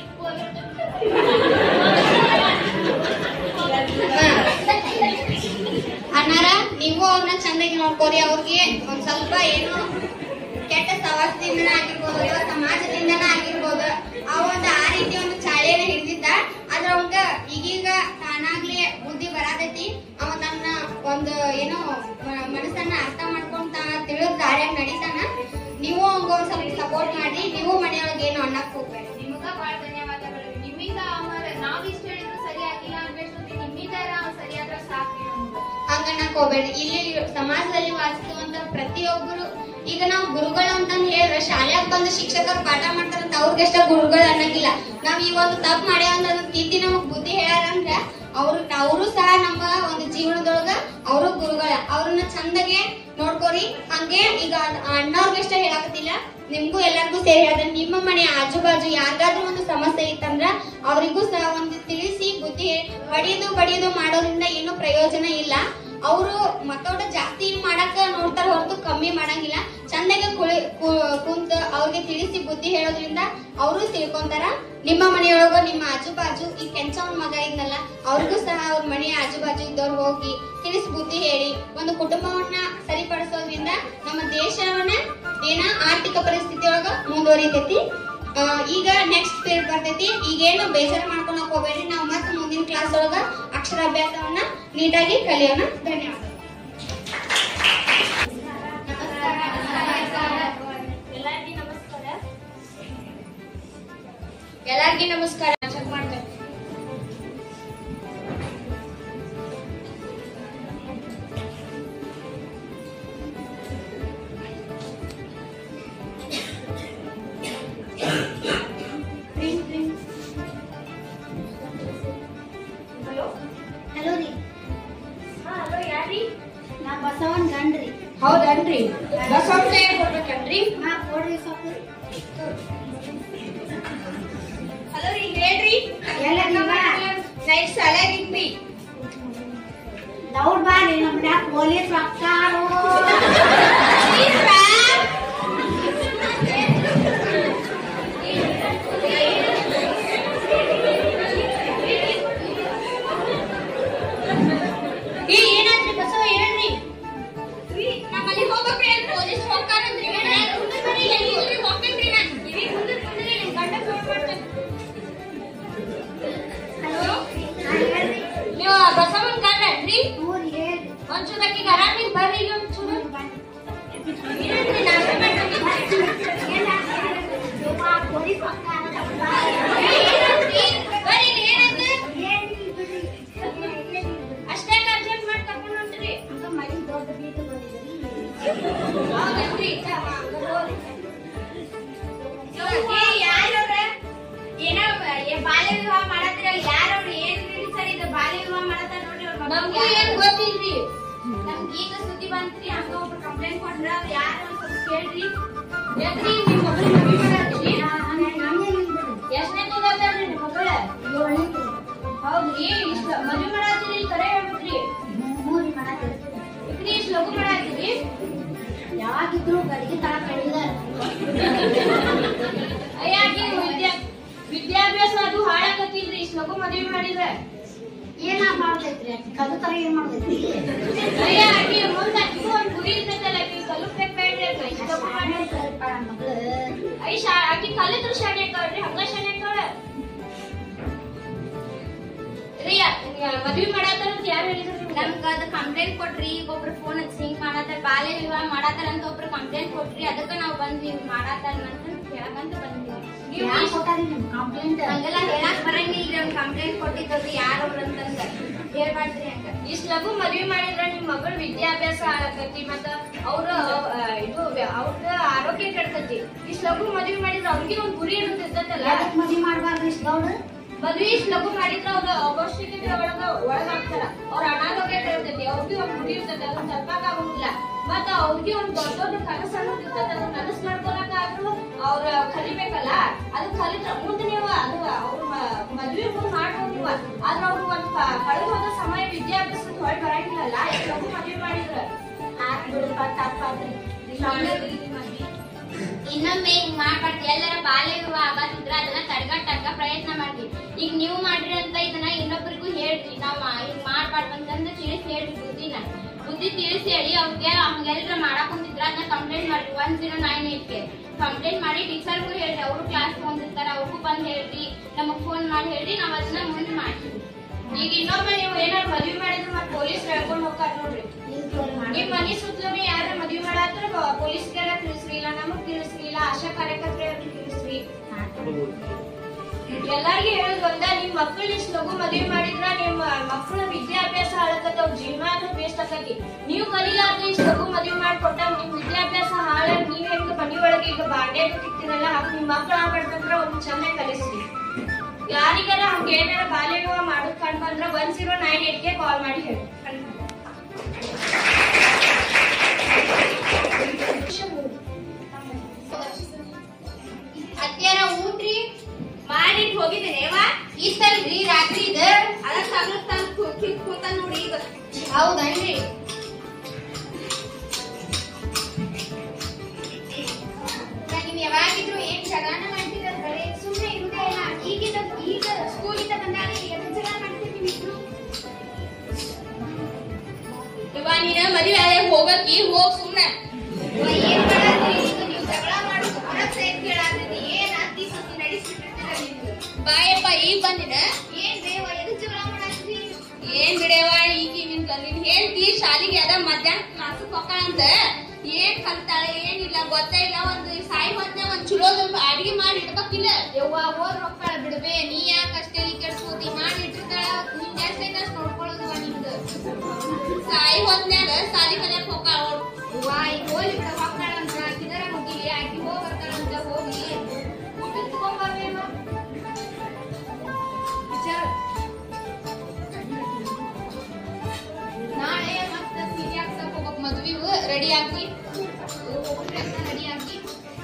ಅಣ್ಣಾರ ನೀವು ಅವ್ರನ್ನ ಚಂದಾಗಿ ನೋಡ್ಕೋರಿ ಅವ್ರಿಗೆ ಒಂದ್ ಸ್ವಲ್ಪ ಏನೋ ಕೆಟ್ಟ ಸವಾಸದಿಂದನ ಆಗಿರ್ಬೋದು ಅಥವಾ ಸಮಾಜದಿಂದನ ಆಗಿರ್ಬೋದು ಆ ಒಂದು ಆ ರೀತಿ ಒಂದು ಚಾಳಿಯನ್ನ ಹಿಡಿದಿದ್ದ ಆದ್ರ ಅವಂಗ ಈಗೀಗ ತಾನಾಗ್ಲಿ ಬುದ್ಧಿ ಬರಾತೈತಿ ಅವ ತನ್ನ ಒಂದು ಏನೋ ಮ- ಮನಸ್ಸನ್ನ ಅರ್ಥ ಮಾಡ್ಕೊಂತ ತಿಳಿದ್ ದಾರ್ಯಾಗ ನಡೀತಾನ ನೀವು ಅವಂಗ ಒಂದ್ ಸ್ವಲ್ಪ ಸಪೋರ್ಟ್ ಮಾಡಿ ನೀವು ಮನೆಯೊಳಗೆ ಏನು ಅನ್ನಕ್ ಹೋಗ್ಬೇಡಿ ನಿಮಗ ಬಾಳ ಧನ್ಯವಾದಗಳು ನಿಮ್ಮಿಂದ ಅವರ ನಾವ್ ಇಷ್ಟ ಹೇಳಿದ್ರು ಸರಿ ಆಗಿಲ್ಲ ಅನ್ಬೇಡ್ರಿ ನಿಮ್ಮಿಂದ ಅವ್ರು ಸರಿ ಆದ್ರ ಸಾಕ್ರಿ ನಮ್ಗೆ ಹಂಗನ್ನಕ್ ಹೋಗ್ಬೇಡಿ ಇಲ್ಲಿ ಸಮಾಜದಲ್ಲಿ ವಾಸಿಸುವಂತ ಪ್ರತಿಯೊಬ್ಬರು ಈಗ ನಾವು ಗುರುಗಳು ಅಂತ ಹೇಳಿದ್ರೆ ಶಾಲ್ಯಾಗ ಬಂದು ಶಿಕ್ಷಕರು ಪಾಠ ಮಾಡ್ತಾರಂತ ಅವ್ರಿಗಷ್ಟ ಗುರುಗಳು ಅನ್ನಂಗಿಲ್ಲ ನಾವ್ ಈ ಒಂದು ತಪ್ಪು ಮಾಡ್ಯಾವ ಅಂತ ಅದನ್ನ ತಿದ್ದಿ ನಮಗ್ ಬುದ್ಧಿ ಹೇಳ್ಯಾರಂದ್ರ ಅವ್ರು ಅವರು ಸಹ ನಮ್ಮ ಒಂದು ಜೀವನದೊಳಗ ಅವರು ಗುರುಗಳ ಅವ್ರನ್ನ ಚಂದಗೆ ನೋಡ್ಕೋರಿ ಹಂಗೆ ಈಗ ಅಣ್ಣವ್ರಿಗಷ್ಟ ಹೇಳಕತ್ತಿಲ್ಲ ನಿಮ್ಗೂ ಎಲ್ಲರಿಗೂ ಸೇರಿ ಹೇಳ್ದೆ ನಿಮ್ಮ ಮನೆ ಆಜು ಬಾಜು ಯಾರಿಗಾದ್ರೂ ಒಂದು ಸಮಸ್ಯೆ ಇತ್ತಂದ್ರ ಅವರಿಗೂ ಸಹ ಒಂದು ತಿಳಿಸಿ ಬುದ್ಧಿ ಬಡಿಯೋದು ಬಡಿಯೋದು ಮಾಡೋದ್ರಿಂದ ಏನು ಪ್ರಯೋಜನ ಇಲ್ಲ ಅವರು ಮತ್ತೊಟ್ಟು ಜಾಸ್ತಿ ಮಾಡಾಕ ನೋಡ್ತಾರ ಹೊರತು ಕಮ್ಮಿ ಮಾಡಂಗಿಲ್ಲ ಚಂದಾಗಿ ಕುಳಿ ಕು- ಕುಂತ ಅವ್ರಿಗೆ ತಿಳಿಸಿ ಬುದ್ಧಿ ಹೇಳೋದ್ರಿಂದ ಅವರು ತಿಳ್ಕೊಂತಾರ ನಿಮ್ಮ ಮನೆಯೊಳಗ ನಿಮ್ಮ ಆಜು ಬಾಜು ಈ ಕೆಂಚವನ್ ಮಗ ಇದ್ನಲ್ಲ ಅವ್ರಿಗೂ ಸಹ ಅವ್ರ ಮನೆಯ ಆಜು ಬಾಜು ಇದ್ದವ್ರು ಹೋಗಿ ತಿಳಿಸಿ ಬುದ್ಧಿ ಹೇಳಿ ಒಂದು ಕುಟುಂಬವನ್ನ ಸರಿಪಡಿಸೋದ್ರಿಂದ ನಮ್ಮ ದೇಶವನ್ನ ಏನ ಆರ್ಥಿಕ ಪರಿಸ್ಥಿತಿ ಒಳಗ ಮುಂದುವರಿತೈತಿ ಆ, ಈಗ ನೆಕ್ಸ್ಟ್ ಪೀರಿಯಡ್ ಬರ್ತೈತಿ ಈಗೇನು ಬೇಜಾರ ಮಾಡ್ಕೊಳಕ್ ಹೋಗ್ಬೇಡ್ರಿ ನಾವು ಮತ್ತೆ ಮುಂದಿನ ಕ್ಲಾಸ್ ಒಳಗ ಅಕ್ಷರಾಭ್ಯಾಸವನ್ನ ನೀಟಾಗಿ ಕಲಿಯೋಣ ಧನ್ಯವಾದ ಎಲ್ಲರಿಗೂ ನಮಸ್ಕಾರ ಎಲ್ಲರಿಗೂ ನಮಸ್ಕಾರ ಚೆಕ್ ಮಾಡ್ತೇವೆ ಹಲೋ ರೀ ಹಾ ಹಲೋ ಯಾರ್ರಿ ನಾ ಬಸವನ್ ಗಂಡ್ರಿ ಹೌದನ್ರಿ ಬಸವಣ್ಣ ಕೈಯಾಗ ಕೊಡ್ಬೇಕನ್ರಿ ಹಾ ಕೊಡ್ರಿ ಸ್ವಲ್ಪ ಹಲೋ ರೀ ಹೇಳ್ರಿ ಎಲ್ಲ ನೀವ ನೈಟ್ ಶಾಲ್ಯಾಗಿದ್ವಿ ದೌಡ್ ಬಾರಿ ನಮ್ಮ ಮನ್ಯಾಗ ಪೊಲೀಸ್ ಅಕ್ಕಾರು ಏ ಏನಾದ್ರಿ ಬಸವ ಹೇಳ್ರಿ ನಮ್ಮಲ್ಲಿ ಹೋಗ್ಬೇಕ್ರಿ ಅಲ್ಲಿ ಪೊಲೀಸ್ ಹೋಗ್ತಾರಂದ್ರಿ ಮುಂದೆ ಬರ್ರಿ ಎಲ್ಲಿ ಹೋಗ್ತೇನ್ರಿ ನಾನು ಇರಿ ಮುಂದೆ ಬಂದ್ರೆ ನಿಮ್ ಗಂಡ ಫೋನ್ ಮಾಡ್ತೇನೆ ಹಲೋ ಅನ್ಸ್ತದ ಆಕಿಗೆ ಆರಾಮಿಲ್ಲ ಬರ್ರಿ ಇಲ್ಲಿ ಒಂದ್ ಚೂರು ಇಲ್ರಿ, ನಾಷ್ಟ ಮಾಡ್ಬೇಕಿತ್ತು. ಪೊಲೀಸ್ ಪಕ್ಕ ಏ, ಏನಂತ್ರಿ? ಬರ್ರಿ ಇಲ್ಲಿ, ಏನಾಯ್ತು? ಅಷ್ಟೇ ಅರ್ಜೆಂಟ್ ಮಾಡಿ ಕರ್ಕೊಂಡು ಹೊಂಟ್ರಿ ಮನೆ ದೊಡ್ಡ ಬೀಗ ಹೌದನ್ರಿ? ಏ, ಯಾರವ್ರ? ಏನೋ ಏ, ಬಾಲ್ಯ ವಿವಾಹ ಮಾಡತ್ತಿರಲ್ಲ ಯಾರವ್ರು ಏನ್ ಹೇಳಿ ಸರ್ ಇದು ಬಾಲ್ಯ ವಿವಾಹ ಮಾಡತ್ತಾರ ನೋಡ್ರಿ ಅವ್ರ ನಮ್ಗೂ ಏನ್ ಗೊತ್ತಿಲ್ರಿ ನಮ್ಗೆ ಈಗ ಸುದ್ದಿ ಬಂತ್ರಿ ಹಂಗ ಒಬ್ರು ಕಂಪ್ಲೇಂಟ್ ಕೊಟ್ರ ಯಾರು ಒಂದ್ ಸ್ವಲ್ಪ ಕೇಳ್ರಿ ಯಾಕ್ರಿ ನಿಮ್ ಮಗಳು ಮದ್ವಿ ಮಾಡಾತ್ರಿ ಎಷ್ಟನೇ ತಗೋತಾರ್ರಿ ನಿಮ್ ಮಗಳ ಹೌದ್ರಿ ಇಷ್ಟ ಮದ್ವಿ ಮಾಡಾತ್ರಿ ಕರೆ ಹೇಳ್ಬೇಕ್ರಿ ಮೂರಿ ಮಾಡಕ್ಕೆ ಇಕ್ರಿ ಇಷ್ಟ ಲಘು ಮಾಡಾತ್ರಿ ಯಾವಾಗಿದ್ರು ಗಡಿಗೆ ತಳ ಕಡಿದ ಅಯ್ಯಾಕಿ ವಿದ್ಯಾ ವಿದ್ಯಾಭ್ಯಾಸ ಅದು ಹಾಳಾಕತ್ತಿಲ್ರಿ ಇಷ್ಟ ಲಘು ಮದ್ವಿ ಮಾಡಿದ್ರೆ ಏನ ಮಾಡ್ತೈತ್ರಿ ಕದು ತರ ಏನ್ ಮಾಡ್ತೈತ್ರಿ ಅಯ್ಯ ಆಕಿ ಮುಂದ ಆಕಿಗೂ ಒಂದ್ ಗುರಿ ಇರ್ತೈತಲ್ಲ ಆಕಿ ಕಲಿಸ್ಬೇಕ್ ಬೇಡ್ರಿ ಅಕ್ಕ ಇಷ್ಟ ಲಘು ಮಾಡಿ ಮಗಳು ಅಯ್ಯ ಶಾ ಆಕಿ ಕಲಿದ್ರು ಶಾಣೆ ಅಕ್ಕಳ್ರಿ ಹಂಗ ಶಾಣೆ ಅಕ್ಕಳ ರೀ ಮದ್ವಿ ಮಾಡಾತಾರ ಅಂತ ಯಾರು ಹೇಳಿದ್ರು ನಿಮ್ಗೆ? ನಮ್ಗ ಅದ ಕಂಪ್ಲೇಂಟ್ ಕೊಟ್ರಿ ಈಗ ಒಬ್ರು ಫೋನ್ ಹಚ್ಚಿ ಹಿಂಗ್ ಮಾಡತ್ತಾರ ಬಾಲ್ಯ ವಿವಾಹ ಮಾಡತ್ತಾರ ಅಂತ ಒಬ್ರು ಕಂಪ್ಲೇಂಟ್ ಕೊಟ್ರಿ ಅದಕ್ಕ ನಾವ್ ಬಂದ್ವಿ ಹಿಂಗ್ ಮಾಡತ್ತಾರ ಅಂತ ಕೇಳಕಂತ ಬಂದ್ವಿ ನೀವು ಯಾರ್ ಕೊಟ್ಟಾರಿ ನಿಮ್ ಕಂಪ್ಲೇಂಟ್ ಹಂಗೆಲ್ಲ ಹೇಳಕ್ ಬರಂಗಿಲ್ರಿ ಅವ್ನ್ ಕಂಪ್ಲೇಂಟ್ ಕೊಟ್ಟಿದ್ದವ್ರಿ ಯಾರವ್ರು ಅಂತಂದ ಹೇಳ್ಬಾರ್ದ್ರಿ ಹಂಗ ಇಷ್ಟ್ ಲಘು ಮದ್ವಿ ಮಾಡಿದ್ರ ನಿಮ್ ಮಗಳ ವಿದ್ಯಾಭ್ಯಾಸ ಹಾಳಾಕತಿ ಮತ್ತ ಅವ್ರ ಆ, ಇದು ವ್ಯ- ಅವ್ರದ ಆರೋಗ್ಯ ಕೆಡ್ತೈತಿ ಇಷ್ಟ್ ಲಘು ಮದ್ವಿ ಮಾಡಿದ್ರ ಅವ್ರಿಗೆ ಒಂದ್ ಗುರಿ ಇರ್ತೈತಲ್ಲ ಯಾಕೆ ಮದ್ವಿ ಮಾಡ್ಬಾರ್ದು ಇಷ್ಟ ಗೌಡ ಮದ್ವಿ ಇಷ್ಟ್ ಲಘು ಮಾಡಿದ್ರ ಅವ್ರ ಅವಶ್ಯಕತೆ ಒಳಗ ಒಳಗಾಗ್ತಾರ ಅವ್ರ ಅನಾರೋಗ್ಯ ಕೆಡ್ತೈತಿ ಅವ್ರಿಗೆ ಒಂದ್ ಗುರಿ ಇರ್ತೈತಿ ಅದನ್ನ ತಪ್ಪಾಕ ಆಗುದಿಲ್ಲ ಮತ್ತ ಅವ್ರಿಗೆ ಒಂದ್ ದೊಡ್ಡ ದೊಡ್ಡ ಕನಸು ಅನ್ನೋದು ಇರ್ತೈತಿ ಅದನ್ನ ನನಸ್ ಮಾಡ್ಕೊಳಕ ಆದ್ರೂ ಅವ್ರ ಕಲಿಬೇಕಲ್ಲ ಅದು ಕಲಿತ್ರ ಮುಂದೆ ನೀವು ಅದು ಅವ್ರ ಮ- ಮದ್ವಿ ಮುಂದ್ ಮಾಡ್ಬೋದು ನೀವು ಆದ್ರ ಅವ್ರು ಒಂದ್ ಕ- ಕಳೆದು ಹೋದ ಸಮಯ ವಿದ್ಯಾಭ್ಯಾಸದ ಹೊಳ್ ಬರಂಗಿಲ್ಲಲ್ಲ ಇಷ್ಟ್ ಲಘು ಮದ್ವಿ ಮಾಡಿದ್ರ ಆತ್ ಬಿಡಪ್ಪ ತಪ್ಪಾದ್ರಿ ಇನ್ನೊಮ್ಮೆ ಹಿಂಗ್ ಮಾಡ್ಬಾರ್ದು ಎಲ್ಲರ ಬಾಲ್ಯ ವಿವಾಹ ಆಗತ್ತಿದ್ರ ಅದನ್ನ ತಡೆಗಟ್ಟಕ ಪ್ರಯತ್ನ ಮಾಡ್ರಿ ಈಗ ನೀವು ಮಾಡ್ರಿ ಅಂತ ಇದನ್ನ ಇನ್ನೊಬ್ರಿಗೂ ಹೇಳ್ರಿ ನಾವ್ ಮಾ- ಹಿಂಗ್ ಮಾಡ್ಬಾರ್ದು ಅಂತಂದು ತಿಳಿಸಿ ಹೇಳ್ರಿ ಬುದ್ಧಿನ ಬುದ್ಧಿ ತಿಳಿಸಿ ಹೇಳಿ ಅವ್ರಿಗೆ ಹಂಗೆಲ್ರ ಮಾಡಕ್ ಕುಂತಿದ್ರ ಅದನ್ನ ಕಂಪ್ಲೇಂಟ್ ಮಾಡ್ರಿ ಒನ್ ಜೀರೋ ನೈನ್ ಏಟ್ಗೆ ಕಂಪ್ಲೇಂಟ್ ಮಾಡಿ ಟೀಚರ್ಗೂ ಹೇಳ್ರಿ ಅವರು ಕ್ಲಾಸ್ ತಗೊಂಡಿರ್ತಾರ ಅವ್ರಿಗೂ ಬಂದ್ ಹೇಳ್ರಿ ನಮಗ್ ಫೋನ್ ಮಾಡಿ ಹೇಳ್ರಿ ನಾವ್ ಅದನ್ನ ಮುಂದೆ ಮಾಡ್ತೀವಿ ಈಗ ಇನ್ನೊಮ್ಮೆ ನೀವು ಏನಾರು ಮದ್ವಿ ಮಾಡಿದ್ರೆ ಮತ್ತೆ ಪೊಲೀಸ್ ಹೇಳ್ಕೊಂಡ್ ಹೋಗ್ತಾರ ನೋಡ್ರಿ ನಿಮ್ ಮನಿ ಸುತ್ತಲೂ ಯಾರ ಮದ್ವಿ ಮಾಡಾತ್ರ ಪೊಲೀಸ್ಗೆಲ್ಲ ತಿಳಿಸ್ರಿ ಇಲ್ಲ ನಮಗ್ ತಿಳಿಸ್ರಿ ಇಲ್ಲ ಆಶಾ ಕಾರ್ಯಕರ್ತರಿಗೆ ತಿಳಿಸ್ರಿ ಎಲ್ಲಾರ್ಗಿ ಹೇಳುದ್ ಒಂದ ನಿಮ್ ಮಕ್ಕಳು ಇಷ್ಟ ಲಘು ಮದ್ವಿ ಮಾಡಿದ್ರ ನಿಮ್ ಮಕ್ಕಳ ವಿದ್ಯಾಭ್ಯಾಸ ಹಾಳಾಕತ್ತ ಅವ್ರ ಜೀವನ ವೇಸ್ಟ್ ಆಕತಿ ನೀವು ಕಲಿಲಾರ್ದ ಇಷ್ಟ ಲಘು ಮದ್ವಿ ಮಾಡ್ಕೊಟ್ಟ ನಿಮ್ ವಿದ್ಯಾಭ್ಯಾಸ ಹಾಳ ನೀವ್ ಹೆಂಗ ಮನಿ ಒಳಗೆ ಈಗ ಬಾಂಡೆ ತಿಕ್ತಿರಲ್ಲ ಹಾಗ ನಿಮ್ ಮಕ್ಳು ಆಗ್ಬಾರ್ದಂದ್ರ ಒಂದು ಚಂದ ಕಲಿಸ್ರಿ ಯಾರಿಗಾರ ಹಂಗ ಏನಾರ ಬಾಲ್ಯ ವಿವಾಹ ಮಾಡೋದ್ ಕಂಡ್ ಬಂದ್ರ ಒನ್ ಜೀರೋ ನೈನ್ ಏಟ್ಗೆ ಕಾಲ್ ಮಾಡಿ ಹೇಳಿ ಅತ್ಯಾರ ಊಟ್ರಿ ಮಾಡಿಟ್ ಹೋಗಿದ್ದೇನೆ ವಾ ಇತ್ತಲ್ರಿ ರಾತ್ರಿ ಇದ ಅದ ಸಗಲ್ ತಂದ್ ಕುಕ್ಕಿದ್ ಕೂತ ನೋಡಿ ಈಗ ಹೌದನ್ರಿ ನೀವ್ ಯಾವಾಗಿದ್ರು ಏನ್ ಜಗಾನ ಮಾಡ್ತಿದ್ರ ಬರೀ ಸುಮ್ನೆ ಇರುದೇ ಇಲ್ಲ ಈಗಿದ ಈಗ ಸ್ಕೂಲಿಂದ ಬಂದಾಗ ಎದ್ರ ಜಗಳ ಮಾಡ್ತೀರಿ ನೀವಿಬ್ರು ಇವ ನೀನ ಮದುವೆ ಆದ್ರೆ ಹೋಗಕ್ಕಿ ಹೋಗ್ ಸುಮ್ನೆ ಇವ ಏನ್ ಮಾಡಾತ್ರಿ ಈಗ ನೀವ್ ಜಗಳ ಮಾಡು ಹೊರಗ್ ಸೈಡ್ ಕೇಳಾತ್ರಿ ಏನ್ ಅತ್ತಿ ಸುತ್ತಿ ನಡೆಸ್ಬಿಟ್ಟಿರ್ತೀರ ನಿಮ್ದು ಬಾಯಪ್ಪ ಈಗ ಬಂದಿನ ಏನ್ ಬೇವ ಎದಕ್ ಜಗಳ ಮಾಡಾತ್ರಿ ಏನ್ ಬಿಡೇವ ಈಗ ನಿನ್ ನಿನ್ ಹೇಳ್ತಿ ಶಾಲಿಗೆ ಅದ ಮಧ್ಯಾಹ್ನ ಕ್ಲಾಸಕ್ ಹೋಗ್ತಾಳಂತ ಏನ್ ಕಲ್ತಾಳೆ ಏನಿಲ್ಲ ಗೊತ್ತೇ ಇಲ್ಲ ಒಂದ್ ಸಾಯಿ ಹೊತ್ನ್ಯಾಗ ಒಂದ್ ಚಲೋ ಸ್ವಲ್ಪ ಅಡಿಗೆ ಮಾಡಿ ಇಡ್ಬೇಕಿಲ್ಲ ಯವ್ವ ಹೋದ್ ಮಕ್ಕಳ ಬಿಡ್ಬೇ ನೀ ಯಾಕ ಅಷ್ಟೇ ಈ ಕೆಡ್ಸ್ಕೋತಿ ಮಾಡಿ ಇಟ್ಟಿರ್ತಾಳ ನಿಂಗೆ ಎಷ್ಟ್ ಬೇಕಷ್ಟು ನೋಡ್ಕೊಳ್ಳೋದವ ನಿಮ್ದು ಸಾಯಿ ಹೊತ್ನ್ಯಾಗ ಸಾಲಿ ಕಲಿಯಕ್ ಹೋಗ್ತಾಳ ಅವ್ಳು. ಯವ್ವ ಈಗ ಹೋಲಿ ಬಿಡ ಮಕ್ಕಳ ಅಂತ ಕಿದರ ಮುಗಿಲಿ ಆಕಿ ಹೋಗ್ ಬರ್ತಾಳಂತ ಹೋಗಿ ಊಟ ತಗೊಂಬರ್ಬೇವ ವಿಚಾರ ನಾಳೆ ಮತ್ತ ಸೀರೆ ಹಾಕ್ಸಕ್ ಹೋಗ್ಬೇಕು ಮದ್ವಿವು ರೆಡಿ ಆಗಿ ರೆಡಿ ಆಗಿ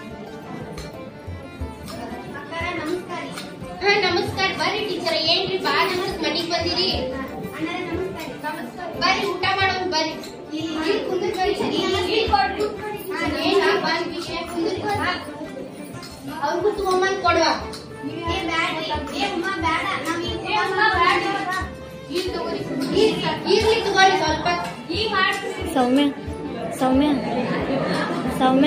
ಅಕ್ಕಾರ ನಮಸ್ಕಾರ ಹಾ ನಮಸ್ಕಾರ ಬರ್ರಿ ಟೀಚರ್ ಏನ್ರಿ ಬಾಳ ದಿವಸ ಮನಿಗ್ ಬಂದಿರಿ ಅಣ್ಣರ ನಮಸ್ಕಾರ ನಮಸ್ಕಾರ ಬರ್ರಿ ಊಟ ಮಾಡೋಣ ಬರ್ರಿ ಇಲ್ಲಿ ಇಲ್ಲಿ ಕುಂದ್ರಬೇಡಿ ಸರಿ ಇಲ್ಲಿ ಕೊಡ್ರಿ. ಹಾ, ಏನ ಬಂದ್ ವಿಷಯ ಕುಂದ್ರಿ. ಅವ್ರಿಗೂ ತಗೊಂಬಂದ್ ಕೊಡುವ ಏ ಬ್ಯಾಡ್ರಿ ಏ ಉಮ್ಮ ಬ್ಯಾಡ ನಾವ್ ಈಗ ಏ ಅಮ್ಮ ಬ್ಯಾಡ. ಇಲ್ಲಿ ತಗೋರಿ ಇರ್ಲಿ ಇರ್ಲಿ ತಗೊಳ್ಳಿ ಸ್ವಲ್ಪ ಈಗ ಮಾಡ್ತೀವಿ ಸೌಮ್ಯ ಸೌಮ್ಯ ಸೌಮ್ಯ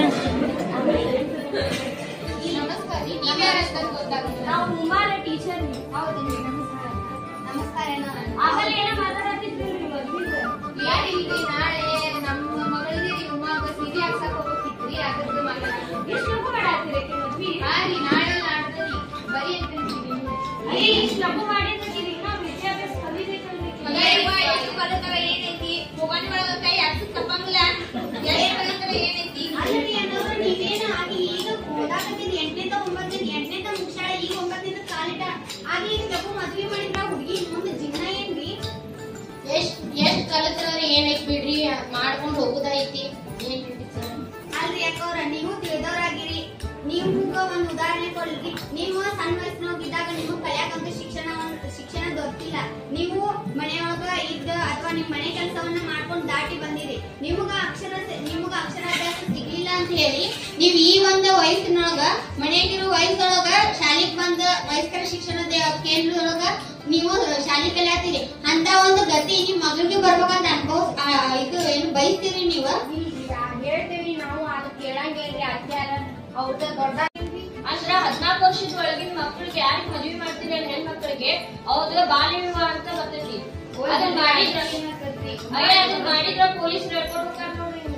ನಮಸ್ಕಾರ ರೀ ನೀವ್ಯಾರ ಅಂತ ಗೊತ್ತಾಗುತ್ತೆ ನಾವು ಉಮಾರ ಟೀಚರ್ ಹೌದೇನ್ರಿ ನಮಸ್ಕಾರ ನಮಸ್ಕಾರ ಅಣ್ಣ. ಆಮೇಲೆ ಏನೋ ಮಾತಾಡತ್ತಿದ್ರಿ ಮದ್ವಿದ ಯಾರು ಇಲ್ಲ ಈಗ ನಾಳೆ ನಮ್ಮ ಮಗಳಿಗೆ ಉಮಾಗ ಸೀರೆ ಹಾಕ್ಸಕ್ ಹೋಗ್ತಿದ್ರಿ ಅದ್ರದ್ದು ಮಗಳ ಎಷ್ಟು ಲಘು ಮಾಡಾಕ್ತೀರಿ ಆಕಿ ಮದ್ವಿ ಹಾ ರೀ ನಾಳೆ ನಾಡ್ದರಿ ಬರೀ ಅಂತ ಅಯ್ಯ ಇಷ್ಟು ಲಘು ಮಾಡಿದ್ರೆ ಇನ್ನೂ ವಿದ್ಯಾಭ್ಯಾಸ ಕಲಿಬೇಕಲ್ರಿ ಎಷ್ಟು ಕಲಿತಾರ ಏನೈತಿ ಮೊಬೈಲ್ ಒಳಗ ಕೈ ಹಚ್ಚ ತಪ್ಪಂಗಿಲ್ಲ ಎಷ್ಟು ಕಲಿತಾರ ಏನೈತಿ ಅಲ್ಲರಿ ಅನ್ನೋರು ನೀವೇನು ಆಗಿ ಈಗ ಓದಾಕತ್ತಿದ್ ಎಂಟನೇದ ಒಂಬತ್ತನೇ ಎಂಟನೇದ ಮುಗ್ಸಾಳ ಈಗ ಒಂಬತ್ತನೇದ ಕಾಲಿಟ ಆಗ ಈಗ ಲಘು ಮದ್ವಿ ಮಾಡಿದ್ರ ಹುಡುಗಿ ಮುಂದೆ ಜೀವನ ಏನ್ರಿ ಎಷ್ಟ್ ಎಷ್ಟ್ ಕಲಿತ್ರವ್ರಿ ಏನೈತ್ ಬಿಡ್ರಿ ಮಾಡ್ಕೊಂಡ್ ಹೋಗುದೈತಿ ಏನ್ ಬಿಡ್ರಿ ಸರ್ ಅಲ್ರಿ ಯಾಕವ್ರ ನೀವು ತಿಳಿದವ್ರಾಗಿರಿ ನಿಮ್ಗ ಒಂದ್ ಉದಾಹರಣೆ ಕೊಡ್ರಿ ನೀವು ಸಣ್ಣ ವಯಸ್ಸಿನೋಗಿದ್ದಾಗ ನಿಮ್ಗೆ ಕಲಿಯಾಕಂತ ಶಿಕ್ಷಣ ಶಿಕ್ಷಣ ಗೊತ್ತಿಲ್ಲ ನೀವು ಮನೆಯೊಳಗ ಇದ್ದ ಅಥವಾ ನಿಮ್ ಮನೆ ಕೆಲಸವನ್ನ ಮಾಡ್ಕೊಂಡು ದಾಟಿ ಬಂದಿರಿ ನಿಮ್ಗ ಅಕ್ಷರ ನಿಮ್ಗ ಅಕ್ಷರಾಭ್ಯಾಸ ಸಿಗ್ಲಿಲ್ಲ ಅಂತ ಹೇಳಿ ನೀವ್ ಈ ಒಂದು ವಯಸ್ಸಿನೊಳಗ ಮನೆಯಾಗಿರೋ ವಯಸ್ಸೊಳಗ ಶಾಲಿಗ್ ಬಂದ ವಯಸ್ಕರ ಶಿಕ್ಷಣದ ಕೇಂದ್ರದೊಳಗ ನೀವು ಶಾಲಿ ಕಲಿಯಾತೀರಿ ಅಂತ ಒಂದು ಗತಿ ನಿಮ್ ಮಗಳಿಗೆ ಬರ್ಬೇಕಂತ ಅನ್ಕೋ ಆ, ಇದು ಏನು ಬಯಸ್ತೀರಿ ನೀವು ಹೇಳ್ತೇವಿ ನಾವು ಅದು ಕೇಳಂಗಿಲ್ರಿ ಅತ್ಯಾರ ಅವ್ರದ ದೊಡ್ಡ ಅಂದ್ರ ಹದ್ನಾಲ್ಕು ವರ್ಷದ ಒಳಗಿನ ಮಕ್ಳಿಗೆ ಯಾರಿಗ್ ಮದ್ವಿ ಮಾಡ್ತೀರಿ ಅಲ್ಲಿ ಹೆಣ್ಮಕ್ಳಿಗೆ ಅವ್ರದ ಬಾಲ್ಯ ವಿವಾಹ ಅಂತ ಬರ್ತೈತಿ ಅದನ್ನ ಮಾಡಿದ್ರ ಅಯ್ಯ ಅದನ್ನ ಮಾಡಿದ್ರ ಪೊಲೀಸ್ ಹೇಳ್ಕೊಂಡು ಹೋಗ್ತಾರ ನೋಡ್ರಿ ನಿಮ್ನ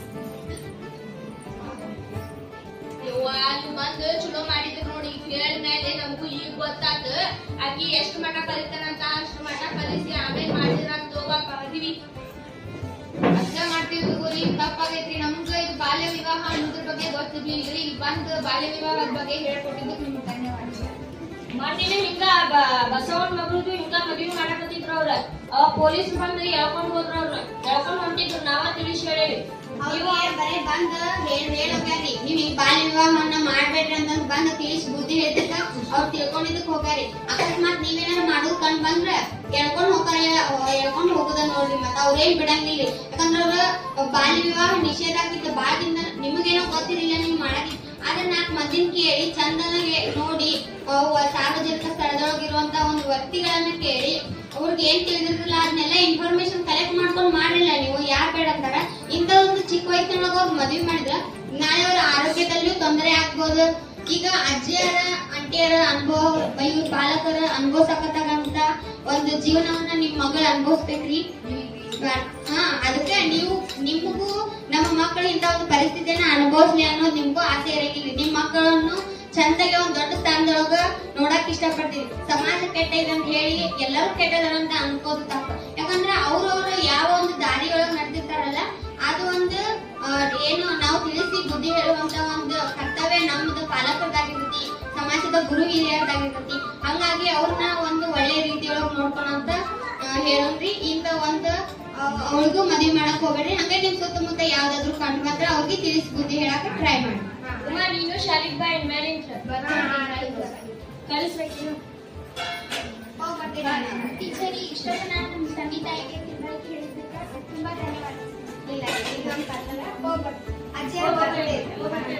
ಯವ್ವ, ಅಲ್ಲಿ ಬಂದು ಚಲೋ ಮಾಡಿದ್ರು ನೋಡಿ ಈಗ ಹೇಳಿದ ಮೇಲೆ ನಮಗೂ ಈಗ ಗೊತ್ತಾತ ಆಕಿ ಎಷ್ಟು ಮಠ ಕಲಿತಾನಂತ ಅಷ್ಟು ಮಠ ಕಲಿಸಿ ಆಮೇಲೆ ಮಾಡಿದ್ರಂತ ಹೋಗಕ್ ಮದ್ವಿ ಅದ್ನ ಮಾಡ್ತೀವಿ ಗುರಿ ತಪ್ಪಾಗೈತ್ರಿ ನಮ್ಗ ಇದು ಬಾಲ್ಯ ವಿವಾಹ ಅನ್ನೋದ್ರ ಬಗ್ಗೆ ಗೊತ್ತಿರ್ಲಿಲ್ರಿ ಇಲ್ಲಿ ಬಂದು ಬಾಲ್ಯ ವಿವಾಹದ ಬಗ್ಗೆ ಹೇಳ್ಕೊಟ್ಟಿದ್ದಕ್ಕೆ ನಿಮ್ಗೆ ಧನ್ಯವಾದ ಮೊನ್ನೆ ಹಿಂಗ ಬಸವಣ್ಣ ಮಗಳದು ಹಿಂಗ ಮದ್ವಿ ಮಾಡಕತ್ತಿದ್ರು ಅವ್ರ ಅವಾಗ ಪೊಲೀಸ್ ಬಂದು ಎಳ್ಕೊಂಡ್ ಹೋದ್ರ ಅವ್ರ ಎಳ್ಕೊಂಡ್ ಹೊಂಟಿದ್ರು ನಾವ ತಿಳಿಸಿ ಹೇಳೇವಿ ಅವ್ರಿಗೆ ಬರೇ ಬಂದ್ ಹೇಳ್ ಹೇಳೋಗ್ಯಾರಿ ನೀವ್ ಈ ಬಾಲ್ಯ ವಿವಾಹವನ್ನ ಮಾಡ್ಬೇಡ್ರಿ ಅಂತ ಬಂದ್ ತಿಳಿಸಿ ಬುದ್ಧಿ ಹೇಳ್ತಿದ್ದ ಅವ್ರು ತಿಳ್ಕೊಂಡಿದ್ದಕ್ ಹೋಗ್ಯಾರಿ ಅಕಸ್ಮಾತ್ ನೀವೇನಾರ ಮಾಡೋದ್ ಕಂಡ್ ಬಂದ್ರ ಎಳ್ಕೊಂಡ್ ಹೋಗಾರ ಎಳ್ಕೊಂಡ್ ಹೋಗೋದ ನೋಡ್ರಿ ಮತ್ತ ಅವ್ರೇನ್ ಬಿಡಂಗಿಲ್ಲ ಯಾಕಂದ್ರ ಅವ್ರ ಬಾಲ್ಯ ವಿವಾಹ ನಿಷೇಧ ಆಗಿತ್ತು ಬಾಳದಿಂದ ನಿಮಗೇನೋ ಗೊತ್ತಿರಲಿಲ್ಲ ನೀವ್ ಮಾಡಕ್ಕೆ ಆದ್ರೆ ನಾಲ್ಕು ಮಂದಿನ ಕೇಳಿ ಚಂದನಾಗೆ ನೋಡಿ ಅವ್ ಸಾರ್ವಜನಿಕ ಸ್ಥಳದೊಳಗಿರುವಂತ ಒಂದು ವ್ಯಕ್ತಿಗಳನ್ನ ಕೇಳಿ ಅವ್ರಿಗೆ ಏನ್ ತಿಳಿದಿರಲಿಲ್ಲ ಅದನ್ನೆಲ್ಲ ಇನ್ಫಾರ್ಮೇಶನ್ ಕಲೆಕ್ಟ್ ಮಾಡ್ಕೊಂಡ್ ಮಾಡಿಲ್ಲ ನೀವು ಯಾರ್ ಬೇಡ ಅಂತಾರ ಇಂತ ಒಂದು ಚಿಕ್ಕ ವಯಸ್ಸಿನೊಳಗ ಅವ್ರು ಮದ್ವಿ ಮಾಡಿದ್ರ ನಾಳೆ ಅವ್ರ ಆರೋಗ್ಯದಲ್ಲಿಯೂ ತೊಂದರೆ ಆಗ್ಬೋದು ಈಗ ಅಜ್ಜಿಯರ ಅಂಟಿಯರ ಅನುಭವ ಇವ್ರ ಬಾಲಕರ ಅನುಭವಿಸಕತ್ತಾಗಂತ ಒಂದು ಜೀವನವನ್ನ ನಿಮ್ ಮಗಳು ಅನುಭವಿಸ್ಬೇಕ್ರಿ ಬ್ಯಾಡ. ಹಾ ಅದಕ್ಕೆ ನೀವು ನಿಮಗೂ ನಮ್ಮ ಮಕ್ಕಳು ಇಂತ ಒಂದು ಪರಿಸ್ಥಿತಿಯನ್ನ ಅನುಭವಿಸ್ಲಿ ಅನ್ನೋದು ನಿಮ್ಗೂ ಆಸೆ ಇರಂಗಿಲ್ಲ ನಿಮ್ ಮಕ್ಕಳನ್ನು ಚಂದಾಗಿ ಒಂದ್ ದೊಡ್ಡ ಸ್ಥಾನದೊಳಗ ನೋಡಕ್ ಇಷ್ಟಪಡ್ತೀವಿ ಸಮಾಜ ಕೆಟ್ಟ ಇದೆ ಅಂತ ಹೇಳಿ ಎಲ್ಲರೂ ಕೆಟ್ಟದಾರ ಅಂತ ಅನ್ಕೋದು ತಪ್ಪು ಯಾಕಂದ್ರೆ ಅವ್ರವ್ರು ಯಾವ ಒಂದು ದಾರಿಯೊಳಗ ನಡೆದಿರ್ತಾರಲ್ಲ ಅದು ಒಂದು ಆ, ಏನು ನಾವು ತಿಳಿಸಿ ಬುದ್ಧಿ ಹೇಳುವಂತ ಒಂದು ಕರ್ತವ್ಯ ನಮ್ದು ಪಾಲಕರದಾಗಿರ್ತೈತಿ ಸಮಾಜದ ಗುರು ಹಿರಿಯರದಾಗಿರ್ತೈತಿ ಹಂಗಾಗಿ ಅವ್ರನ್ನ ಒಂದು ಒಳ್ಳೆ ರೀತಿಯೊಳಗ ನೋಡ್ಕೊಳಂತ ಆ, ಹೇಳೋಣ್ರಿ ಇಂತ ಒಂದು ಅವಳಿಗೂ ಮದ್ವಿ ಮಾಡಕ್ ಹೋಗ್ಬೇಡ್ರಿ ಹಂಗೆ ನಿಮ್ ಸುತ್ತಮುತ್ತ ಯಾವ್ದಾದ್ರು ಕಂಡು ಬಂದ್ರೆ ಅವ್ರಿಗೆ ತಿಳಿಸಿ ಬುದ್ಧಿ ಹೇಳಕ್ ಟ್ರೈ ಮಾಡಿ ಉಮಾ ನೀನು ಶಾಲಿಗ್ ಬಾ ಇನ್ಮೇಲೆ ಕಲಿಸ್ಬೇಕು ಟೀಚರಿ ಇಷ್ಟೊತ್ತು ನಾನು ನಮ್ಮ ತಂದೆ ತಾಯಿಗೆ ತಿಳುವಳಿಕೆ ಹೇಳಿದ್ದಕ್ಕೆ ತುಂಬಾ ಧನ್ಯವಾದ ಇಲ್ಲ ಇದೊಂದು ಬರ್ತಲ್ಲ ಹೋಗ್ಬರ್ತೀನಿ ಅಜ್ಜಿ ಅವ್ರು ಬರ್ತಾರೆ.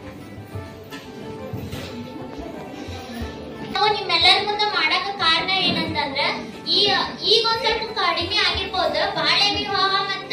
ನಾವು ನಿಮ್ಮೆಲ್ಲರ ಮುಂದೆ ಮಾಡಕ ಕಾರಣ ಏನಂತಂದ್ರ ಈ ಈಗ ಒಂದ್ ಸ್ವಲ್ಪ ಕಡಿಮೆ ಆಗಿರ್ಬೋದು ಬಾಲ್ಯ ವಿವಾಹ ಮತ್ತ